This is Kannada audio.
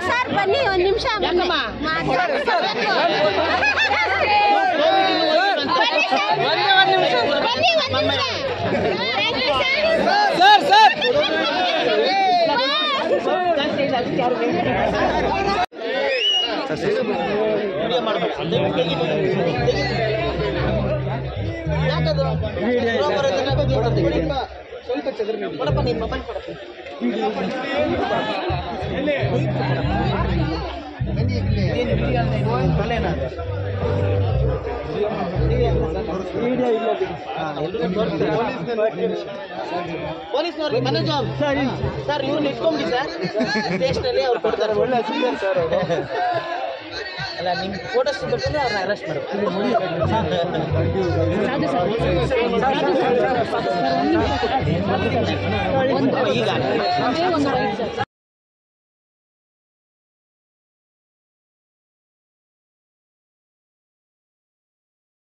ಸರ್ ಬನ್ನಿ ಒಂದ್ ನಿಮಿಷ ಬನ್ನಿ ಮಾತಾಡ್ಬೇಕು. ಬನ್ನಿ ಸರ್. ಬನ್ನಿ ಒಂದ್ ನಿಮಿಷ. Thank you, sir. Sir sir ಪೊಲೀಸ್ನವ್ರಿಗೆ ಮನೆ ಜಾಬ್ ಸರ್ ಇವ್ರನ್ನ ಇಟ್ಕೊಂಬಿಡಿ ಸರ್ ಸ್ಟೇಷನಲ್ಲಿ ಅವ್ರು ಕೊಡ್ತಾರೆ ಒಳ್ಳೆ ಸರ್ ಅಲ್ಲ ನಿಮ್ಮ ಫೋಟೋಸ್ ಬೇಕಂದ್ರೆ ಅವ್ರನ್ನ ಅರೆಸ್ಟ್ ಮಾಡಬೇಕು ಈಗ